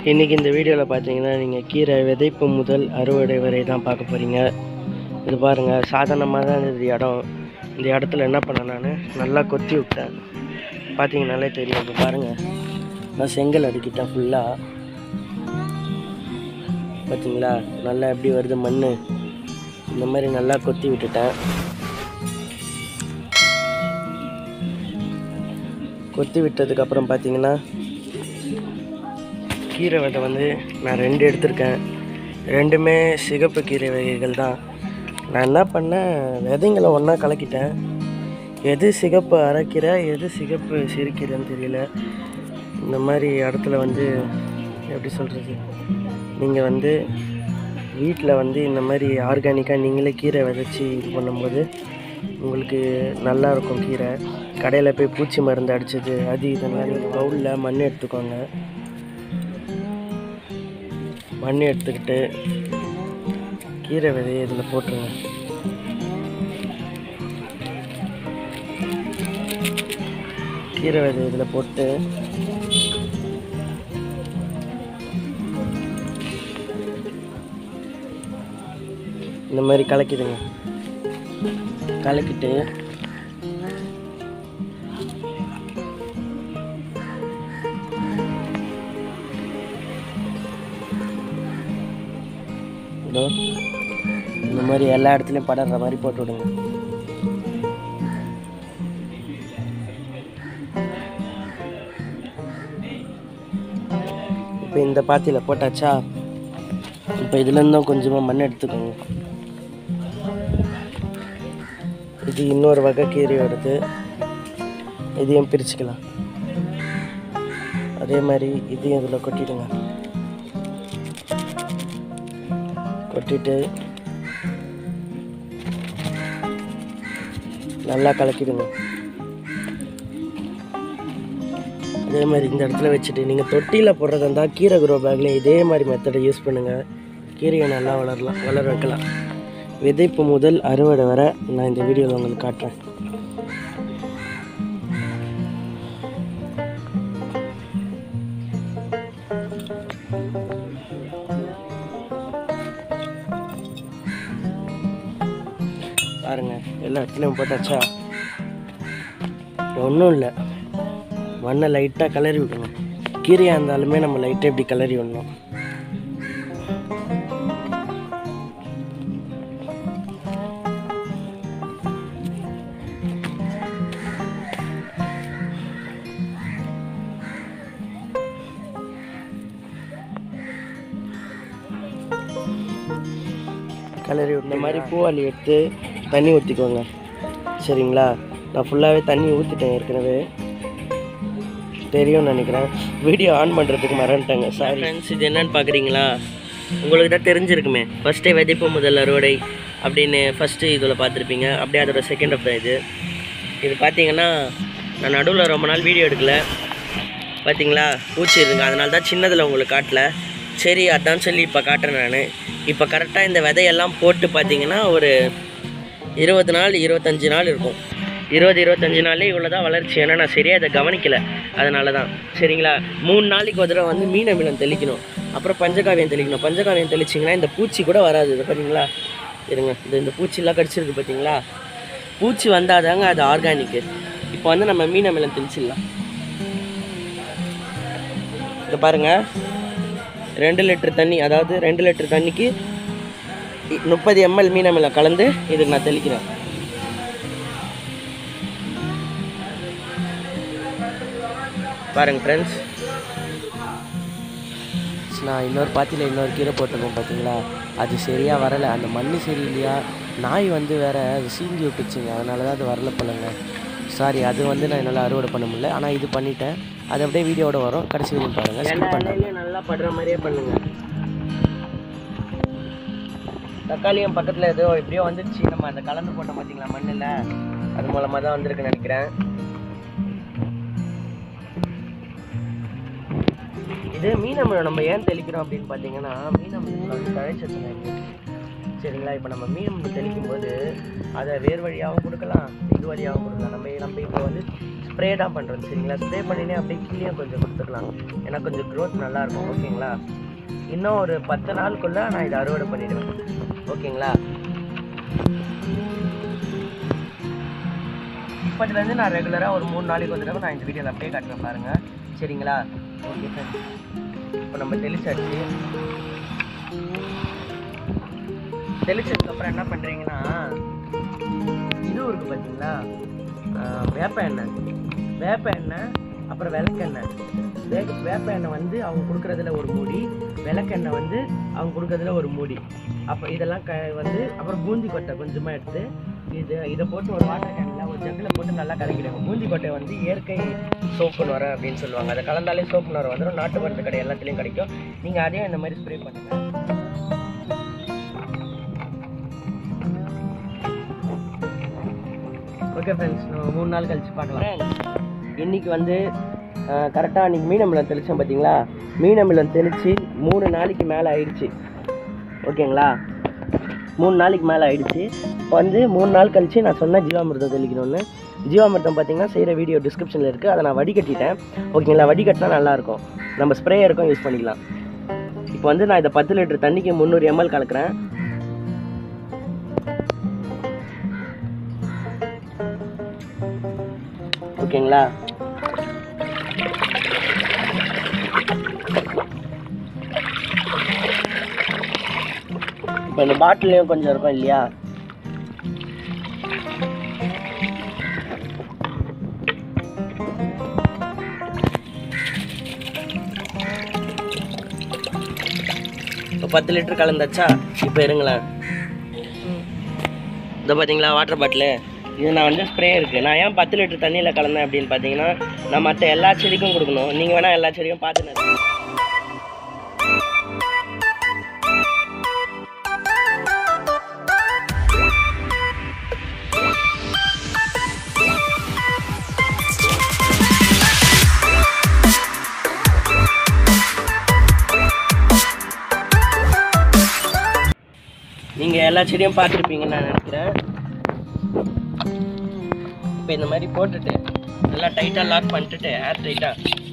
இன்றைக்கி இந்த வீடியோவில் பார்த்தீங்கன்னா நீங்கள் கீரை விதைப்பு முதல் அறுவடை வரை தான் பார்க்க போகிறீங்க இது பாருங்கள் சாதாரணமாக தான் இருந்தது இடம் இந்த இடத்துல என்ன பண்ணேன் நான் நல்லா கொத்தி விட்டேன் பார்த்தீங்கனாலே தெரியும் இப்போ பாருங்கள் நான் செங்கல் அடிக்கிட்டேன் ஃபுல்லாக பார்த்தீங்களா நல்லா எப்படி வருது மண் இந்த மாதிரி நல்லா கொத்தி விட்டுட்டேன் கொத்தி விட்டதுக்கப்புறம் பார்த்தீங்கன்னா கீரை விதை வந்து நான் ரெண்டு எடுத்திருக்கேன் ரெண்டுமே சிகப்பு கீரை வகைகள் தான் நான் என்ன பண்ணேன் விதைங்களை ஒன்றா கலக்கிட்டேன் எது சிகப்பு அரைக்கீரை எது சிகப்பு சிறுக்கீரைன்னு தெரியல இந்த மாதிரி இடத்துல வந்து எப்படி சொல்கிறது நீங்கள் வந்து வீட்டில் வந்து இந்த மாதிரி ஆர்கானிக்காக நீங்களே கீரை விதைச்சி இது பண்ணும்போது உங்களுக்கு நல்லா இருக்கும் கீரை கடையில் போய் பூச்சி மருந்து அடிச்சது அது இதெல்லாம் நீங்கள் பவுலில் மண் எடுத்துக்கோங்க மண் எடுத்துக்கிட்டு கீரை விதையை இதில் போட்டுருங்க கீரை விதை இதில் போட்டு இந்த மாதிரி கலக்கிடுங்க கலக்கிட்டு இதோ இந்த மாதிரி எல்லா இடத்துலையும் படர்ற மாதிரி போட்டு விடுங்க இப்போ இந்த பாத்தியில் போட்டாச்சா இப்போ இதுலேருந்தும் கொஞ்சமாக மண் எடுத்துக்கோங்க இது இன்னொரு வகை கீரையோடது இதையும் பிரிச்சுக்கலாம் அதே மாதிரி இதையும் இதில் கொட்டிடுங்க கொட்டிட்டு நல்லா கலக்கிடுங்க அதே மாதிரி இந்த இடத்துல வச்சுட்டு நீங்கள் தொட்டியில் போடுறதா இருந்தால் கீரை குரோ பேக்லேயும் இதே மாதிரி மெத்தடை யூஸ் பண்ணுங்கள் கீரையை நல்லா வளரலாம் வளர வைக்கலாம் விதைப்பு முதல் அறுவடை வரை நான் இந்த வீடியோவில் உங்களுக்கு காட்டுறேன் பாருங்க எல்லா இடத்துலையும் போட்டாச்சா ஒன்றும் இல்லை மண்ணை லைட்டாக கிளறி விடணும் கீரையாக இருந்தாலுமே நம்ம லைட்டாக இப்படி கிளறி விடணும் கிளறி விட்டு இந்த மாதிரி பூவாளி எடுத்து தண்ணி ஊற்றிக்கோங்க சரிங்களா நான் ஃபுல்லாகவே தண்ணி ஊற்றிட்டேன் ஏற்கனவே தெரியும்னு நினைக்கிறேன் வீடியோ ஆன் பண்ணுறதுக்கு மறந்துட்டேங்க சாரி ஃப்ரெண்ட்ஸ் இது என்னன்னு பார்க்குறீங்களா உங்களுக்கு தான் தெரிஞ்சிருக்குமே ஃபஸ்ட்டே விதைப்பு முதல் அறுவடை அப்படின்னு ஃபஸ்ட்டு இதில் பார்த்துருப்பீங்க அப்படியே அதோட செகண்ட் ஆஃப் தான் இது இது பார்த்தீங்கன்னா நான் நடுவில் ரொம்ப நாள் வீடியோ எடுக்கல பார்த்தீங்களா பூச்சி இருங்க அதனால தான் சின்னதில் உங்களுக்கு காட்டல சரி அதான் சொல்லி இப்போ காட்டுறேன் நான் இப்போ கரெக்டாக இந்த விதையெல்லாம் போட்டு பார்த்தீங்கன்னா ஒரு இருபது நாள் இருபத்தஞ்சி நாள் இருக்கும் இருபது இருபத்தஞ்சி நாள்லேயே இவ்வளோ தான் வளர்ச்சி ஏன்னா நான் சரியாக அதை கவனிக்கல அதனால தான் சரிங்களா மூணு நாளைக்கு ஒரு தடவை வந்து மீன் அமிலம் தெளிக்கணும் அப்புறம் பஞ்சகாவியம் தெளிக்கணும் பஞ்சகாவியம் தெளிச்சிங்கன்னா இந்த பூச்சி கூட வராது இது பார்த்தீங்களா இருங்க இது இந்த பூச்சிலாம் கடிச்சிருக்கு பார்த்தீங்களா பூச்சி வந்தால் தாங்க அது ஆர்கானிக்கு இப்போ வந்து நம்ம மீன் அமிலம் தெளிச்சிடலாம் இதை பாருங்க ரெண்டு லிட்டர் தண்ணி அதாவது ரெண்டு லிட்டர் தண்ணிக்கு இ- முப்பது எம்எல் மீன் அமிலம் கலந்து இதுக்கு நான் தெளிக்கிறேன் பாருங்க ஃப்ரெண்ட்ஸ் நான் இன்னொரு பாத்தியில் இன்னொரு கீரை போட்டிருக்கோம் பார்த்தீங்களா அது சரியாக வரலை அந்த மண் சரியில்லையா நாய் வந்து வேற அது சீஞ்சி விட்டுச்சுங்க அதனால தான் அது வரல போலங்க சாரி அது வந்து நான் என்னால் அறுவடை பண்ண முடியல ஆனால் இது பண்ணிட்டேன் அது அப்படியே வீடியோட வரும் கடைசி வரையும் பாருங்க ஸ்கிப் பண்ணாங்க நல்லா படுற மாதிரியே பண்ணுங்க தக்காளியும் பக்கத்தில் ஏதோ எப்படியோ வந்துடுச்சு நம்ம அந்த கலந்து போட்டோம் பார்த்தீங்களா மண்ணில் அது மூலமாக தான் வந்திருக்குன்னு நினைக்கிறேன் இது மீனமிலம் நம்ம ஏன் தெளிக்கிறோம் அப்படின்னு பார்த்தீங்கன்னா மீனமிலத்தில் வந்து தழைச்சத்து இருக்கு சரிங்களா இப்போ நம்ம மீன் தெளிக்கும் போது அதை வேர் வழியாகவும் கொடுக்கலாம் இது வழியாகவும் கொடுக்கலாம் நம்ம நம்ம இப்போ வந்து ஸ்ப்ரே தான் பண்ணுறோம் சரிங்களா ஸ்ப்ரே பண்ணினே அப்படியே கீழே கொஞ்சம் கொடுத்துக்கலாம் ஏன்னா கொஞ்சம் க்ரோத் நல்லாயிருக்கும் ஓகேங்களா இன்னும் ஒரு பத்து நாளுக்குள்ளே நான் இதை அறுவடை பண்ணிடுவேன் ஓகேங்களா இப்போதுலேருந்து நான் ரெகுலராக ஒரு மூணு நாளைக்கு வந்து தடவை நான் இந்த வீடியோவில் அப்படியே காட்டுறேன் பாருங்கள் சரிங்களா ஓகே சார் இப்போ நம்ம தெளிச்சாச்சு தெளிச்சதுக்கப்புறம் என்ன பண்ணுறீங்கன்னா இது இருக்குது பார்த்தீங்களா ஆஹ் வேப்ப எண்ணெய் வேப்ப எண்ணெய் அப்புறம் விளக்கெண்ணெய் வேக வேப்ப எண்ணெய் வந்து அவங்க கொடுக்குறதுல ஒரு மூடி விளக்கெண்ணெய் வந்து அவங்க கொடுக்குறதுல ஒரு மூடி அப்போ இதெல்லாம் க வந்து அப்புறம் பூந்தி கொட்டை கொஞ்சமாக எடுத்து இது இதை போட்டு ஒரு வாட்டர் கேனில் ஒரு ஜக்கில் போட்டு நல்லா கலக்கிடுங்க பூந்தி கொட்டை வந்து இயற்கை சோப்பு நுர அப்படின்னு சொல்லுவாங்க அதை கலந்தாலே சோப்பு நுர வந்துடும் நாட்டு மருந்து கடை எல்லாத்துலேயும் கிடைக்கும் நீங்கள் அதையும் இந்த மாதிரி ஸ்ப்ரே பண்ணுங்கள் ஓகே ஃப்ரெண்ட்ஸ் நம்ம மூணு நாள் கழிச்சு பார்க்கலாம் இன்னைக்கு வந்து கரெக்டாக அன்றைக்கி மீனமிலம் தெளித்தோம் பார்த்தீங்களா மீனமிலம் தெளித்து மூணு நாளைக்கு மேலே ஆயிடுச்சு ஓகேங்களா மூணு நாளைக்கு மேலே ஆயிடுச்சு இப்போ வந்து மூணு நாள் கழிச்சு நான் சொன்ன ஜீவாமிர்தம் தெளிக்கணும்னு ஜீவாமிர்தம் பார்த்தீங்கன்னா செய்கிற வீடியோ டிஸ்கிரிப்ஷனில் இருக்குது அதை நான் வடிகட்டிட்டேன் ஓகேங்களா வடிகட்டினா நல்லாயிருக்கும் நம்ம ஸ்ப்ரேயருக்கும் யூஸ் பண்ணிக்கலாம் இப்போ வந்து நான் இதை பத்து லிட்டர் தண்ணிக்கு முந்நூறு எம்எல் கலக்கிறேன் ஓகேங்களா இப்போ இந்த பாட்டிலையும் கொஞ்சம் இருக்கும் இல்லையா இப்போ பத்து லிட்டர் கலந்தாச்சா இப்போ இருங்களேன் இதை பார்த்தீங்களா வாட்டர் பாட்டிலு இது நான் வந்து ஸ்ப்ரே இருக்குது நான் ஏன் பத்து லிட்டர் தண்ணியில் கலந்தேன் அப்படின்னு பார்த்தீங்கன்னா நான் மற்ற எல்லா செடிக்கும் கொடுக்கணும் நீங்கள் வேணால் எல்லா செடியும் பார்த்து நடுங்க. நீங்கள் எல்லா செடியும் பார்த்துருப்பீங்கன்னு நான் நினைக்கிறேன் இப்போ இந்த மாதிரி போட்டுட்டு நல்லா டைட்டாக லாக் பண்ணிட்டுட்டு ஏர் டைட்டாக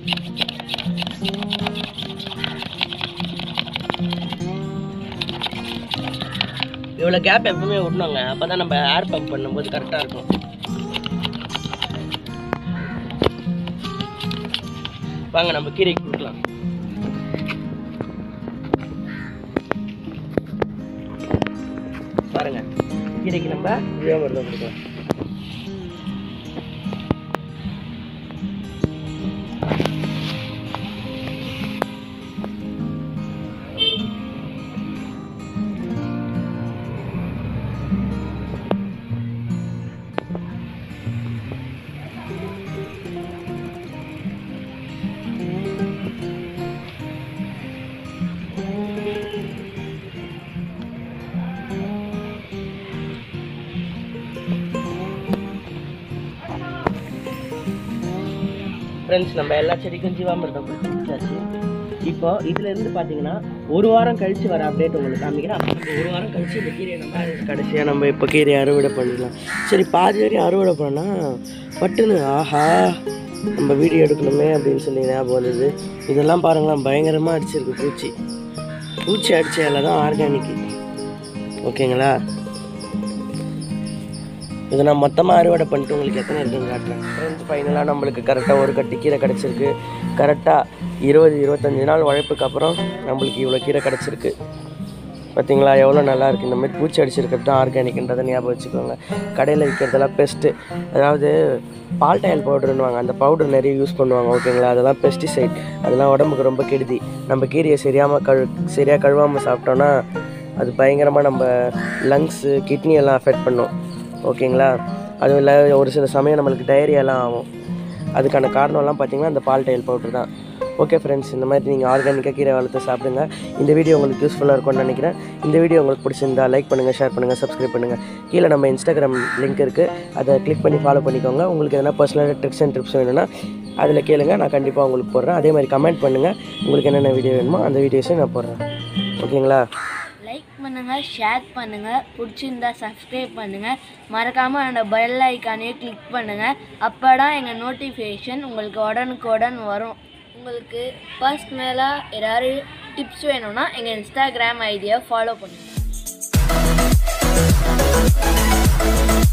இவ்வளோ கேப் எப்பவுமே விடணுங்க அப்போ தான் நம்ம ஏர் பம்ப் பண்ணும்போது கரெக்டாக இருக்கும் வாங்க நம்ம கீரைக்கு கொடுக்கலாம் பாருங்க கீரைக்கு நம்ம ஜீவாமிர்தம் கொடுக்கலாம் ஃப்ரெண்ட்ஸ் நம்ம எல்லா செடிக்கும் ஜீவாமிர்தம் கொடுத்தாச்சு இப்போ இதுல இருந்து பார்த்தீங்கன்னா ஒரு வாரம் கழிச்சு வர அப்டேட் உங்களுக்கு காமிக்கிறேன் அப்போ நம்ம ஒரு வாரம் கழிச்சு இந்த கீரையை நம்ம கடைசியாக நம்ம இப்போ கீரையை அறுவடை பண்ணிடலாம் சரி பாதி வரையும் அறுவடை பண்ணால் பட்டுன்னு ஆஹா நம்ம வீடியோ எடுக்கணுமே அப்படின்னு சொல்லி ஞாபகம் வந்தது இதெல்லாம் பாருங்களேன் பயங்கரமாக அடிச்சிருக்கு பூச்சி பூச்சி அடிச்ச இலை தான் ஆர்கானிக் ஓகேங்களா இதை நான் மொத்தமாக அறுவடை பண்ணிட்டு உங்களுக்கு எத்தனை இருக்குன்னு காட்டுறேன் ஃப்ரெண்ட்ஸ் ஃபைனலாக நம்மளுக்கு கரெக்டாக ஒரு கட்டி கீரை கிடச்சிருக்கு கரெக்டாக இருபது இருபத்தஞ்சி நாள் உழைப்புக்கு அப்புறம் நம்மளுக்கு இவ்வளோ கீரை கிடச்சிருக்கு பார்த்தீங்களா எவ்வளோ நல்லா இருக்குது இந்த மாதிரி பூச்சி அடிச்சிருக்கிறது தான் ஆர்கானிக்ன்றதை ஞாபகம் வச்சுக்கோங்க கடையில் விற்கிறதெல்லாம் பெஸ்ட்டு அதாவது பால்டாயில் பவுடர்னுவாங்க அந்த பவுடர் நிறைய யூஸ் பண்ணுவாங்க ஓகேங்களா அதெல்லாம் பெஸ்டிசைட் அதெல்லாம் உடம்புக்கு ரொம்ப கெடுதி நம்ம கீரையை சரியாமல் கழு சரியாக கழுவாமல் சாப்பிட்டோன்னா அது பயங்கரமாக நம்ம லங்ஸு கிட்னி எல்லாம் அஃபெக்ட் பண்ணும் ஓகேங்களா அதுவும் இல்லை ஒரு சில சமயம் நம்மளுக்கு டயரியாலாம் ஆகும் அதுக்கான காரணம்லாம் பார்த்தீங்கன்னா அந்த பால் டைல் பவுடர் தான் ஓகே ஃப்ரெண்ட்ஸ் இந்த மாதிரி நீங்கள் ஆர்கானிக்காக கீரை வளர்த்து சாப்பிடுங்க இந்த வீடியோ உங்களுக்கு யூஸ்ஃபுல்லாக இருக்கும்னு நினைக்கிறேன் இந்த வீடியோ உங்களுக்கு பிடிச்சிருந்தா லைக் பண்ணுங்கள் ஷேர் பண்ணுங்கள் சப்ஸ்கிரைப் பண்ணுங்கள் கீழே நம்ம இன்ஸ்டாகிராம் லிங்க் இருக்குது அதை கிளிக் பண்ணி ஃபாலோ பண்ணிக்கோங்க உங்களுக்கு எதனா பர்சனலாக ட்ரிக்ஸ் அண்ட் ட்ரிப்ஸ் வேணும்னா அதில் கேளுங்க நான் கண்டிப்பாக உங்களுக்கு போடுறேன் அதே மாதிரி கமெண்ட் பண்ணுங்கள் உங்களுக்கு என்னென்ன வீடியோ வேணுமோ அந்த வீடியோஸையும் நான் போடுறேன் ஓகேங்களா லைக் பண்ணுங்கள் ஷேர் பண்ணுங்கள் பிடிச்சிருந்தா சப்ஸ்கிரைப் பண்ணுங்கள் மறக்காமல் அந்த பெல் ஐக்கானையும் கிளிக் பண்ணுங்கள் அப்போ தான் எங்கள் நோட்டிஃபிகேஷன் உங்களுக்கு உடனுக்குடன் வரும் உங்களுக்கு பர்சனலாக ஏதாவது டிப்ஸ் வேணும்னா எங்கள் இன்ஸ்டாகிராம் ஐடியை ஃபாலோ பண்ணுங்கள்